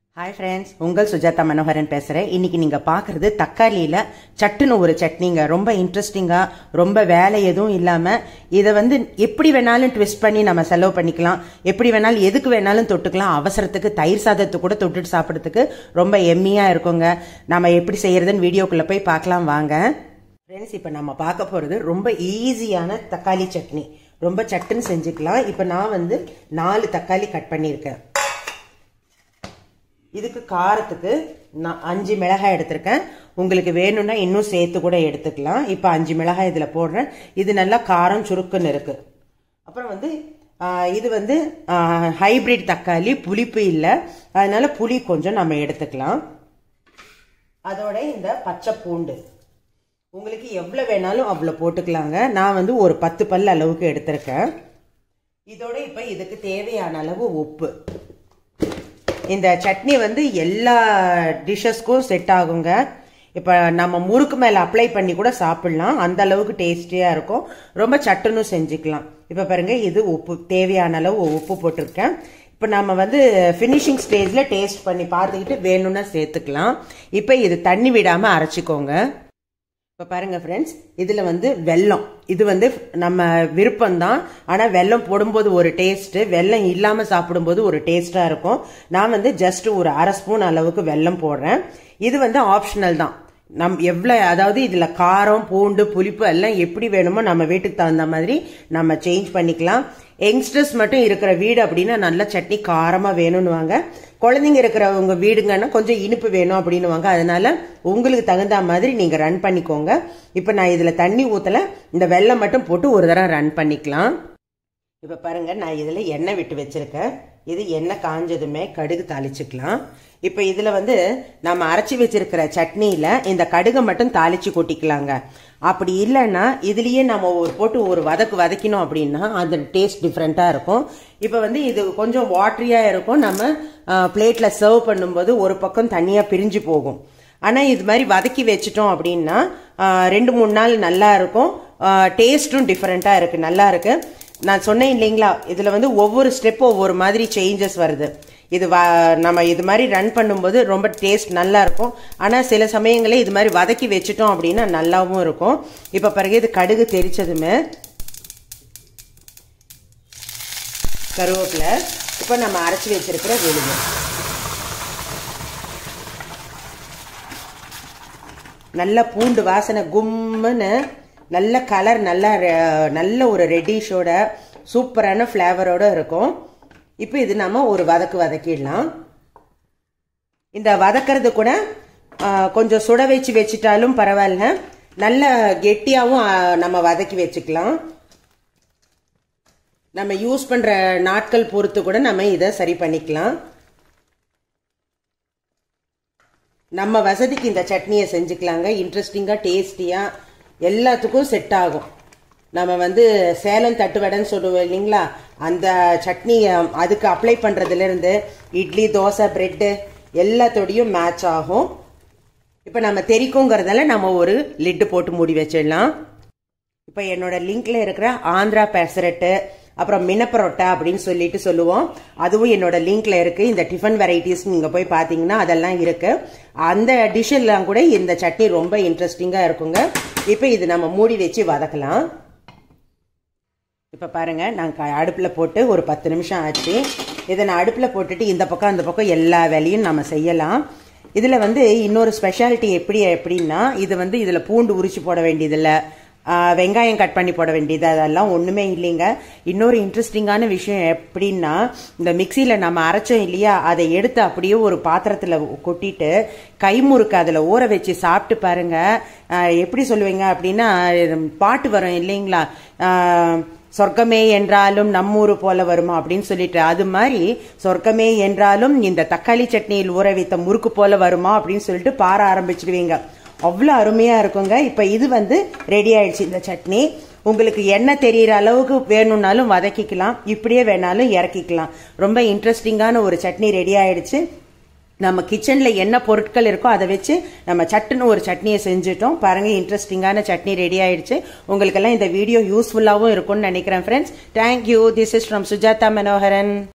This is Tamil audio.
ஹாய் ஃப்ரெண்ட்ஸ் உங்கள் சுஜாதா மனோகரன் பேசுகிறேன் இன்னைக்கு நீங்கள் பார்க்குறது தக்காளியில் சட்டுன்னு ஒரு சட்னிங்க ரொம்ப இன்ட்ரெஸ்டிங்காக ரொம்ப வேலை எதுவும் இல்லாமல் இதை வந்து எப்படி வேணாலும் ட்விஸ்ட் பண்ணி நம்ம செலவு பண்ணிக்கலாம் எப்படி வேணாலும் எதுக்கு வேணாலும் தொட்டுக்கலாம் அவசரத்துக்கு தயிர் சாதத்துக்கு கூட தொட்டுட்டு சாப்பிட்றதுக்கு ரொம்ப எம்மியாக இருக்குங்க நம்ம எப்படி செய்யறதுன்னு வீடியோக்குள்ளே போய் பார்க்கலாம் வாங்க ஃப்ரெண்ட்ஸ் இப்போ நம்ம பார்க்க போகிறது ரொம்ப ஈஸியான தக்காளி சட்னி ரொம்ப சட்டுன்னு செஞ்சுக்கலாம் இப்போ நான் வந்து நாலு தக்காளி கட் பண்ணியிருக்கேன் இதுக்கு காரத்துக்கு நான் அஞ்சு மிளகாய் எடுத்திருக்கேன் உங்களுக்கு வேணும்னா இன்னும் சேர்த்து கூட எடுத்துக்கலாம் இப்போ அஞ்சு மிளகாய் இதில் போடுறேன் இது நல்லா காரம் சுருக்குன்னு இருக்கு அப்புறம் வந்து இது வந்து ஹைபிரிட் தக்காளி புளிப்பு இல்லை அதனால புளி கொஞ்சம் நம்ம எடுத்துக்கலாம் அதோட இந்த பச்சை பூண்டு உங்களுக்கு எவ்வளோ வேணாலும் அவ்வளோ போட்டுக்கலாங்க நான் வந்து ஒரு பத்து பல் அளவுக்கு எடுத்திருக்கேன் இதோட இப்போ இதுக்கு தேவையான அளவு உப்பு இந்த சட்னி வந்து எல்லா டிஷ்ஷஸ்க்கும் செட் ஆகுங்க இப்போ நம்ம முறுக்கு மேலே அப்ளை பண்ணி கூட சாப்பிட்லாம் அந்த அளவுக்கு டேஸ்டியாக இருக்கும் ரொம்ப சட்டுன்னு செஞ்சுக்கலாம் இப்போ பாருங்க இது உப்பு தேவையான அளவு உப்பு போட்டிருக்கேன் இப்போ நம்ம வந்து ஃபினிஷிங் ஸ்டேஜில் டேஸ்ட் பண்ணி பார்த்துக்கிட்டு வேணும்னா சேர்த்துக்கலாம் இப்போ இது தண்ணி விடாமல் அரைச்சிக்கோங்க இப்போ பாருங்க ஃப்ரெண்ட்ஸ் இதில் வந்து வெல்லம் இது வந்து நம்ம விருப்பம்தான் ஆனால் வெல்லம் போடும்போது ஒரு டேஸ்ட்டு வெல்லம் இல்லாமல் சாப்பிடும்போது ஒரு டேஸ்ட்டாக இருக்கும் நான் வந்து ஜஸ்ட் ஒரு அரை ஸ்பூன் அளவுக்கு வெல்லம் போடுறேன் இது வந்து ஆப்ஷனல் தான் நம் எவ்வளோ அதாவது இதில் காரம் பூண்டு புளிப்பு எல்லாம் எப்படி வேணுமோ நம்ம வீட்டுக்கு தகுந்த மாதிரி நம்ம சேஞ்ச் பண்ணிக்கலாம் யங்ஸ்டர்ஸ் மட்டும் இருக்கிற வீடு அப்படின்னா நல்ல சட்னி காரமாக வேணும்னுவாங்க குழந்தைங்க இருக்கிறவங்க வீடுங்கன்னா கொஞ்சம் இனிப்பு வேணும் அப்படின்னுவாங்க அதனால உங்களுக்கு தகுந்த மாதிரி நீங்கள் ரன் பண்ணிக்கோங்க இப்போ நான் இதில் தண்ணி ஊற்றலை இந்த வெள்ளம் மட்டும் போட்டு ஒரு தடவை ரன் பண்ணிக்கலாம் இப்போ பாருங்க நான் இதில் எண்ணெய் விட்டு வச்சிருக்கேன் இது எண்ணெய் காஞ்சதுமே கடுகு தாளிச்சுக்கலாம் இப்போ இதில் வந்து நம்ம அரைச்சி வச்சிருக்கிற சட்னியில் இந்த கடுகை மட்டும் தாளிச்சு கொட்டிக்கலாங்க அப்படி இல்லைன்னா இதுலேயே நம்ம ஒரு போட்டு ஒரு வதக்கு வதக்கினோம் அப்படின்னா அந்த டேஸ்ட் டிஃப்ரெண்ட்டாக இருக்கும் இப்போ வந்து இது கொஞ்சம் வாட்ரியாக இருக்கும் நம்ம பிளேட்டில் சர்வ் பண்ணும்போது ஒரு பக்கம் தனியாக பிரிஞ்சு போகும் ஆனால் இது மாதிரி வதக்கி வச்சிட்டோம் அப்படின்னா ரெண்டு மூணு நாள் நல்லா இருக்கும் டேஸ்ட்டும் டிஃப்ரெண்ட்டாக இருக்குது நல்லா இருக்குது நான் சொன்னேன் இல்லைங்களா இதில் வந்து ஒவ்வொரு ஸ்டெப்பும் ஒவ்வொரு மாதிரி சேஞ்சஸ் வருது இது வ நம்ம இது மாதிரி ரன் பண்ணும்போது ரொம்ப டேஸ்ட் நல்லா இருக்கும் ஆனால் சில சமயங்களே இது மாதிரி வதக்கி வச்சுட்டோம் அப்படின்னா நல்லாவும் இருக்கும் இப்போ பிறகு இது கடுகு தெரிச்சதுமே கருவேப்பிலை இப்போ நம்ம அரைச்சி வச்சிருக்கிற விழுது நல்ல பூண்டு வாசனை கும்முன்னு நல்ல கலர் நல்ல நல்ல ஒரு ரெட்டிஷோட சூப்பரான ஃப்ளேவரோட இருக்கும் இப்போ இது நம்ம ஒரு வதக்கு வதக்கிடலாம் இந்த வதக்கிறது கூட கொஞ்சம் சுட வச்சு வச்சுட்டாலும் பரவாயில்ல நல்ல கெட்டியாகவும் நம்ம வதக்கி வச்சுக்கலாம் நம்ம யூஸ் பண்ணுற நாட்கள் பொறுத்து கூட நம்ம இதை சரி பண்ணிக்கலாம் நம்ம வசதிக்கு இந்த சட்னியை செஞ்சுக்கலாங்க இன்ட்ரெஸ்டிங்காக டேஸ்டியாக எல்லாத்துக்கும் செட் ஆகும் நம்ம வந்து சேலம் தட்டுவடைன்னு சொல்லுவோம் இல்லைங்களா அந்த சட்னி அதுக்கு அப்ளை பண்ணுறதுலேருந்து இட்லி தோசை ப்ரெட்டு எல்லாத்தோடையும் மேட்ச் ஆகும் இப்போ நம்ம தெரிக்குங்கிறதால நம்ம ஒரு லிட்டு போட்டு மூடி வச்சிடலாம் இப்போ என்னோட லிங்க்ல இருக்கிற ஆந்திரா பெசரட்டு அப்புறம் மினப்பரோட்டா அப்படின்னு சொல்லிட்டு சொல்லுவோம் அதுவும் என்னோட லிங்க்ல இருக்கு இந்த டிஃபன் வெரைட்டிஸ் நீங்க போய் பாத்தீங்கன்னா அதெல்லாம் இருக்கு அந்த டிஷ் எல்லாம் கூட இந்த சட்னி ரொம்ப இன்ட்ரெஸ்டிங்கா இருக்குங்க இப்போ இது நம்ம மூடி வச்சு வதக்கலாம் இப்போ பாருங்க நான் அடுப்பில் போட்டு ஒரு பத்து நிமிஷம் ஆச்சு இதை நான் அடுப்பில் போட்டுட்டு இந்த பக்கம் அந்த பக்கம் எல்லா வேலையும் நம்ம செய்யலாம் இதில் வந்து இன்னொரு ஸ்பெஷாலிட்டி எப்படி எப்படின்னா இது வந்து இதில் பூண்டு உரிச்சு போட வேண்டியதில்லை வெங்காயம் கட் பண்ணி போட வேண்டியது அதெல்லாம் ஒன்றுமே இல்லைங்க இன்னொரு இன்ட்ரெஸ்டிங்கான விஷயம் எப்படின்னா இந்த மிக்சியில் நம்ம அரைச்சோம் இல்லையா அதை எடுத்து அப்படியே ஒரு பாத்திரத்தில் கொட்டிட்டு கைமுறுக்கு அதில் ஊற வச்சு சாப்பிட்டு பாருங்க எப்படி சொல்லுவீங்க அப்படின்னா பாட்டு வரும் இல்லைங்களா சொர்க்கமே என்றாலும் நம்மூரு போல வருமா அப்படின்னு சொல்லிட்டு அது மாதிரி சொர்க்கமே என்றாலும் இந்த தக்காளி சட்னியில் ஊற வைத்த முறுக்கு போல வருமா அப்படின்னு சொல்லிட்டு பார ஆரம்பிச்சிடுவீங்க அவ்வளோ அருமையாக இருக்குங்க இப்போ இது வந்து ரெடி ஆயிடுச்சு இந்த சட்னி உங்களுக்கு எண்ணெய் தெரிகிற அளவுக்கு வேணும்னாலும் வதக்கிக்கலாம் இப்படியே வேணாலும் இறக்கிக்கலாம் ரொம்ப இன்ட்ரெஸ்டிங்கான ஒரு சட்னி ரெடி ஆயிடுச்சு நம்ம கிச்சனில் என்ன பொருட்கள் இருக்கோ அதை வச்சு நம்ம சட்டுன்னு ஒரு சட்னியை செஞ்சுட்டோம் பாருங்க இன்ட்ரெஸ்டிங்கான சட்னி ரெடி ஆயிடுச்சு உங்களுக்கெல்லாம் இந்த வீடியோ யூஸ்ஃபுல்லாகவும் இருக்கும்னு நினைக்கிறேன் friends thank you this is from Sujatha Manoharan